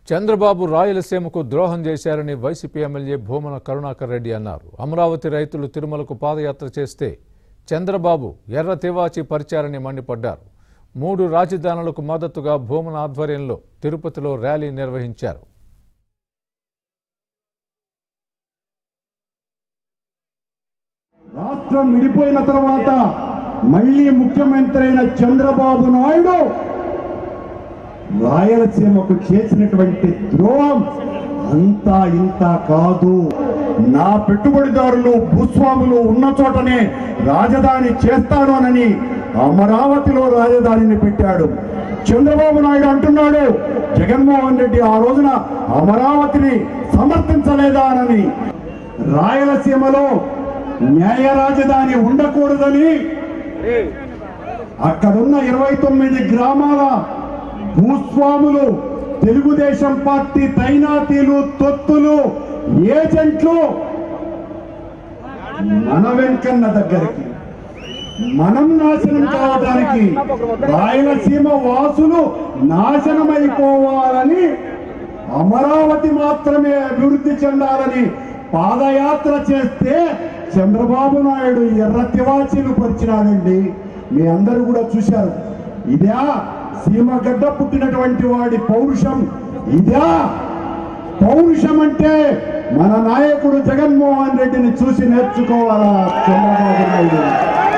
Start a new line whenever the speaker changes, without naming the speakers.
చంద్రబాబు రాయలసీమకు ద్రోహం చేశారని వైసీపీ ఎమ్మెల్యే భూమన కరుణాకర్ రెడ్డి అన్నారు అమరావతి రైతులు తిరుమలకు పాదయాత్ర చేస్తే చంద్రబాబు ఎర్ర తివాచి పరిచారని మండిపడ్డారు మూడు రాజధానులకు మద్దతుగా భూమన ఆధ్వర్యంలో తిరుపతిలో ర్యాలీ నిర్వహించారు
రాష్ట్రం విడిపోయిన తర్వాత మళ్ళీ ముఖ్యమంత్రి అయిన చంద్రబాబు నాయుడు రాయలసీమకు చేసినటువంటి ద్రోహం అంతా ఇంత కాదు నా పెట్టుబడిదారులు భూస్వాములు ఉన్న చోటనే రాజధాని చేస్తానని అమరావతిలో రాజధానిని పెట్టాడు చంద్రబాబు నాయుడు అంటున్నాడు జగన్మోహన్ రెడ్డి ఆ రోజున అమరావతిని సమర్థించలేదా అని రాయలసీమలో న్యాయ రాజధాని ఉండకూడదని అక్కడున్న ఇరవై తొమ్మిది గ్రామాల భూస్వాములు తెలుగుదేశం పార్టీ తైనాతీలు తొత్తులు ఏజెంట్లు మన వెంకన్న దగ్గరికి మనం నాశనం కావడానికి రాయలసీమ వాసులు నాశనమైపోవాలని అమరావతి మాత్రమే అభివృద్ధి చెందాలని పాదయాత్ర చేస్తే చంద్రబాబు నాయుడు ఎర్ర తివాచీలు పరిచినాడండి మీ అందరూ కూడా చూశారు ఇదా సీమగడ్డ పుట్టినటువంటి వాడి పౌరుషం ఇదా పౌరుషం అంటే మన నాయకుడు జగన్మోహన్ రెడ్డిని చూసి నేర్చుకోవాలా చంద్రబాబు నాయుడు